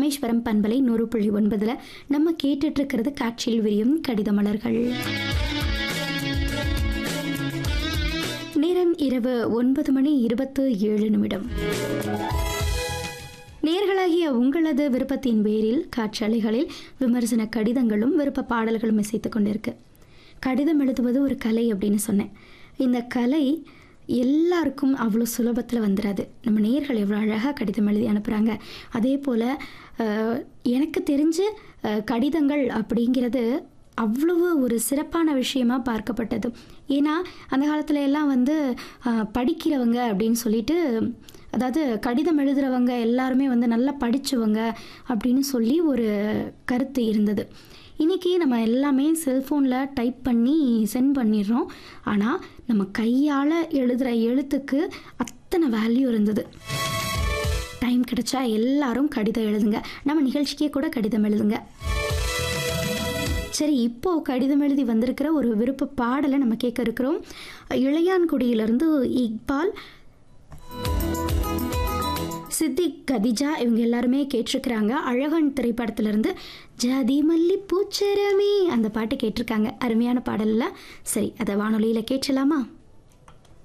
ராமேஸ்வரம் பண்பலை நூறு புள்ளி ஒன்பதுல நம்ம கேட்டுட்டு இருக்கிறது காட்சியில் விரியும் கடித மலர்கள் நேரம் இரவு ஒன்பது மணி இருபத்து ஏழு நிமிடம் நேர்களாகிய உங்களது விருப்பத்தின் பேரில் காற்றாலைகளில் விமர்சன கடிதங்களும் விருப்ப பாடல்களும் இசைத்துக் கொண்டிருக்கு கடிதம் எழுதுவது ஒரு கலை அப்படின்னு சொன்னேன் இந்த கலை எல்லாருக்கும் அவ்வளோ சுலபத்தில் வந்துடாது நம்ம நேர்கள் எவ்வளோ அழகாக கடிதம் எழுதி அனுப்புகிறாங்க அதே போல் அஹ், எனக்கு தெரிஞ்சு அஹ், கடிதங்கள் அப்படிங்கிறது அவ்வளவு ஒரு சிறப்பான விஷயமா பார்க்கப்பட்டது ஏன்னா அந்த காலத்துல எல்லாம் வந்து அஹ், படிக்கிறவங்க அப்படின்னு சொல்லிட்டு அதாவது கடிதம் எழுதுகிறவங்க எல்லாருமே வந்து நல்லா படித்தவங்க அப்படின்னு சொல்லி ஒரு கருத்து இருந்தது இன்றைக்கி நம்ம எல்லாமே செல்ஃபோனில் டைப் பண்ணி சென்ட் பண்ணிடுறோம் ஆனால் நம்ம கையால் எழுதுகிற எழுத்துக்கு அத்தனை வேல்யூ இருந்தது டைம் கிடைச்சா எல்லாரும் கடிதம் எழுதுங்க நம்ம நிகழ்ச்சிக்கே கூட கடிதம் எழுதுங்க சரி இப்போ கடிதம் எழுதி வந்திருக்கிற ஒரு விருப்ப பாடலை நம்ம கேட்க இருக்கிறோம் இளையான்குடியிலிருந்து இக்பால் சித்திக் கதிஜா இவங்க எல்லாருமே கேட்டிருக்கிறாங்க அழகன் திரைப்படத்திலிருந்து ஜாதி மல்லி பூச்சரமே அந்த பாட்டு கேட்டிருக்காங்க அருமையான பாடல்ல சரி அதை வானொலியில் கேட்கலாமா